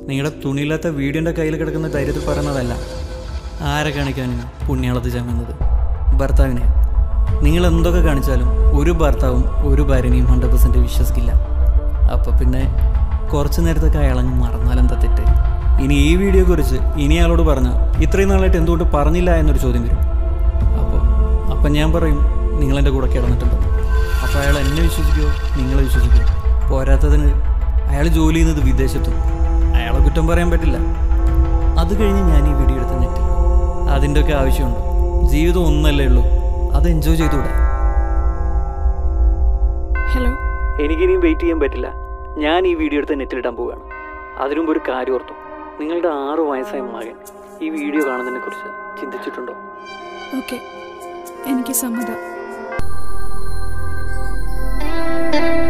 നിങ്ങളുടെ തുണിയില്ലാത്ത വീടിൻ്റെ കയ്യിൽ കിടക്കുന്ന ധൈര്യത്തിൽ പറയുന്നതല്ല ആരെ കാണിക്കാനാണ് പുണ്യാളത്ത് ചാങ്ങുന്നത് ഭർത്താവിനെ നിങ്ങൾ എന്തൊക്കെ കാണിച്ചാലും ഒരു ഭർത്താവും ഒരു ഭാര്യനെയും ഹൺഡ്രഡ് പെർസെൻറ്റ് വിശ്വസിക്കില്ല അപ്പോൾ പിന്നെ കുറച്ച് നേരത്തൊക്കെ അയാളങ്ങ് മറന്നാലെന്താ തെറ്റ് ഇനി ഈ വീഡിയോ കുറിച്ച് ഇനി അയാളോട് പറഞ്ഞാൽ ഇത്രയും നാളായിട്ട് എന്തുകൊണ്ട് പറഞ്ഞില്ല എന്നൊരു ചോദ്യം വരും അപ്പോൾ അപ്പം ഞാൻ പറയും നിങ്ങളെൻ്റെ കൂടെ കിടന്നിട്ടുണ്ടോ അപ്പോൾ അയാൾ എന്നെ വിശ്വസിക്കുമോ നിങ്ങളെ വിശ്വസിക്കുമോ പോരാത്തതിന് അയാൾ ജോലി ചെയ്യുന്നത് വിദേശത്തും അയാളെ കുറ്റം പറയാൻ പറ്റില്ല അത് കഴിഞ്ഞ് ഞാൻ ഈ വീഡിയോ എടുത്ത് നെറ്റിൽ അതിൻ്റെ ഒക്കെ ആവശ്യമുണ്ട് ജീവിതം ഒന്നല്ലേ ഉള്ളൂ അത് എൻജോയ് ചെയ്തുകൂടെ ഹലോ എനിക്കിനിയും വെയിറ്റ് ചെയ്യാൻ പറ്റില്ല ഞാൻ ഈ വീഡിയോ എടുത്ത് നെറ്റിലിടാൻ പോവുകയാണ് അതിനു മുമ്പ് ഒരു കാര്യം ഓർത്തു നിങ്ങളുടെ ആറു വയസ്സായ മകൻ ഈ വീഡിയോ കാണുന്നതിനെ കുറിച്ച് ചിന്തിച്ചിട്ടുണ്ടോ ഓക്കെ എനിക്ക് സമ്മതം